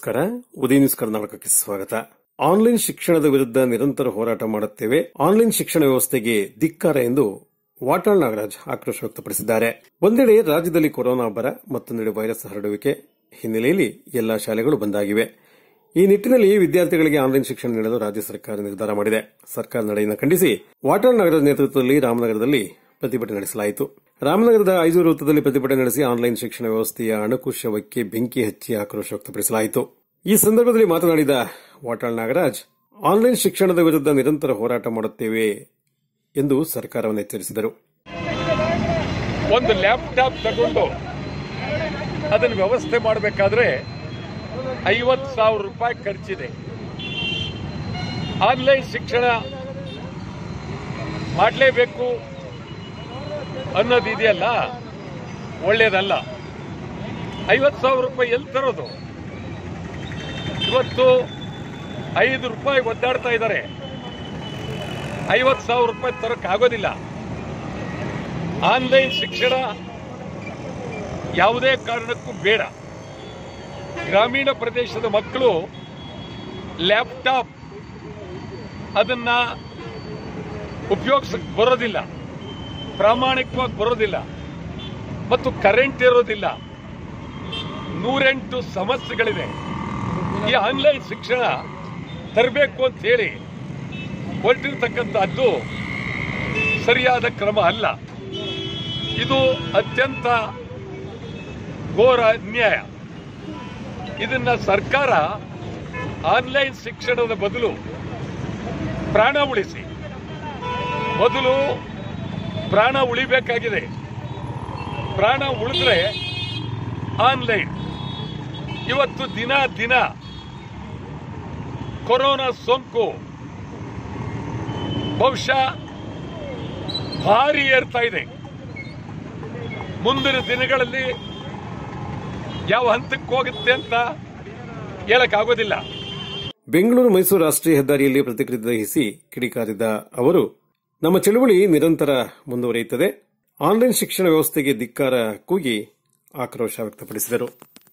ನಮಸ್ಕಾರ ಉದಯ ನ್ಯೂಸ್ ಕರ್ನಾಟಕಕ್ಕೆ ಸ್ವಾಗತ ಆನ್ಲೈನ್ ಶಿಕ್ಷಣದ ವಿರುದ್ಧ ನಿರಂತರ ಹೋರಾಟ ಮಾಡುತ್ತೇವೆ ಆನ್ಲೈನ್ ಶಿಕ್ಷಣ ವ್ಯವಸ್ಥೆಗೆ ಧಿಕ್ಕಾರ ಎಂದು ವಾಟಾಳ್ ನಾಗರಾಜ್ ಆಕ್ರೋಶ ವ್ಯಕ್ತಪಡಿಸಿದ್ದಾರೆ ಒಂದೆಡೆ ರಾಜ್ಯದಲ್ಲಿ ಕೊರೋನಾ ಬರ ಮತ್ತೊಂದೆಡೆ ವೈರಸ್ ಹರಡುವಿಕೆ ಹಿನ್ನೆಲೆಯಲ್ಲಿ ಎಲ್ಲಾ ಶಾಲೆಗಳು ಬಂದಾಗಿವೆ ಈ ನಿಟ್ಟಿನಲ್ಲಿ ವಿದ್ಯಾರ್ಥಿಗಳಿಗೆ ಆನ್ಲೈನ್ ಶಿಕ್ಷಣ ನೀಡಲು ರಾಜ್ಯ ಸರ್ಕಾರ ನಿರ್ಧಾರ ಮಾಡಿದೆ ಸರ್ಕಾರ ನಡೆಯನ್ನು ಖಂಡಿಸಿ ವಾಟಾಳ್ ನಾಗರಾಜ್ ನೇತೃತ್ವದಲ್ಲಿ ರಾಮನಗರದಲ್ಲಿ ಪ್ರತಿಭಟನೆ ನಡೆಸಲಾಯಿತು ರಾಮನಗರದ ಐದು ವೃತ್ತದಲ್ಲಿ ಪ್ರತಿಭಟನೆ ನಡೆಸಿ ಆನ್ಲೈನ್ ಶಿಕ್ಷಣ ವ್ಯವಸ್ಥೆಯ ಅಣುಕುಶವಕ್ಕೆ ಬೆಂಕಿ ಹಚ್ಚಿ ಆಕ್ರೋಶ ವ್ಯಕ್ತಪಡಿಸಲಾಯಿತು ಈ ಸಂದರ್ಭದಲ್ಲಿ ಮಾತನಾಡಿದ ವಾಟಾಳ್ ನಾಗರಾಜ್ ಆನ್ಲೈನ್ ಶಿಕ್ಷಣದ ವಿರುದ್ಧ ನಿರಂತರ ಹೋರಾಟ ಮಾಡುತ್ತೇವೆ ಎಂದು ಸರ್ಕಾರವನ್ನು ಎಚ್ಚರಿಸಿದರು ಒಂದು ಲ್ಯಾಪ್ಟಾಪ್ ತಗೊಂಡು ಅದನ್ನು ವ್ಯವಸ್ಥೆ ಮಾಡಬೇಕಾದ್ರೆ ಐವತ್ತು ಸಾವಿರ ರೂಪಾಯಿ ಖರ್ಚಿದೆ ಆನ್ಲೈನ್ ಶಿಕ್ಷಣ ಮಾಡಲೇಬೇಕು ಅನ್ನೋದು ಇದೆಯಲ್ಲ ಒಳ್ಳೇದಲ್ಲ ಐವತ್ತು ಸಾವಿರ ರೂಪಾಯಿ ಎಲ್ಲಿ ತರೋದು ಇವತ್ತು ಐದು ರೂಪಾಯಿ ಒದ್ದಾಡ್ತಾ ಇದ್ದಾರೆ ಐವತ್ತು ಸಾವಿರ ರೂಪಾಯಿ ತರಕ್ಕೆ ಆಗೋದಿಲ್ಲ ಆನ್ಲೈನ್ ಶಿಕ್ಷಣ ಯಾವುದೇ ಕಾರಣಕ್ಕೂ ಬೇಡ ಗ್ರಾಮೀಣ ಪ್ರದೇಶದ ಮಕ್ಕಳು ಲ್ಯಾಪ್ಟಾಪ್ ಅದನ್ನ ಉಪಯೋಗಿಸಕ್ಕೆ ಬರೋದಿಲ್ಲ ಪ್ರಾಮಾಣಿಕವಾಗಿ ಬರೋದಿಲ್ಲ ಮತ್ತು ಕರೆಂಟ್ ಇರೋದಿಲ್ಲ ನೂರೆಂಟು ಸಮಸ್ಯೆಗಳಿದೆ ಈ ಆನ್ಲೈನ್ ಶಿಕ್ಷಣ ತರಬೇಕು ಅಂತ ಹೇಳಿ ಹೊರಟಿರ್ತಕ್ಕಂಥದ್ದು ಸರಿಯಾದ ಕ್ರಮ ಅಲ್ಲ ಇದು ಅತ್ಯಂತ ಘೋರ ಅನ್ಯಾಯ ಇದನ್ನ ಸರ್ಕಾರ ಆನ್ಲೈನ್ ಶಿಕ್ಷಣದ ಬದಲು ಪ್ರಾಣ ಉಳಿಸಿ ಮೊದಲು ಪ್ರಾಣ ಉಳಿಬೇಕಾಗಿದೆ ಪ್ರಾಣ ಉಳಿದ್ರೆ ಆನ್ಲೈನ್ ಇವತ್ತು ದಿನ ದಿನ ಕೊರೋನಾ ಸೋಂಕು ಬಹುಶಃ ಭಾರಿ ಏರ್ತಾ ಇದೆ ಮುಂದಿನ ದಿನಗಳಲ್ಲಿ ಯಾವ ಹಂತಕ್ಕೆ ಹೋಗುತ್ತೆ ಅಂತ ಹೇಳಕ್ಕಾಗೋದಿಲ್ಲ ಬೆಂಗಳೂರು ಮೈಸೂರು ರಾಷ್ಟ್ರೀಯ ಹೆದ್ದಾರಿಯಲ್ಲಿ ಪ್ರತಿಕ್ರಿಯಿಸಿ ಕಿಡಿಕಾರಿದ ಅವರು ನಮ್ಮ ಚಳುವಳಿ ನಿರಂತರ ಮುಂದುವರಿಯುತ್ತದೆ ಆನ್ಲೈನ್ ಶಿಕ್ಷಣ ವ್ಯವಸ್ಥೆಗೆ ಧಿಕ್ಕಾರ ಕೂಗಿ ಆಕ್ರೋಶ ವ್ಯಕ್ತಪಡಿಸಿದರು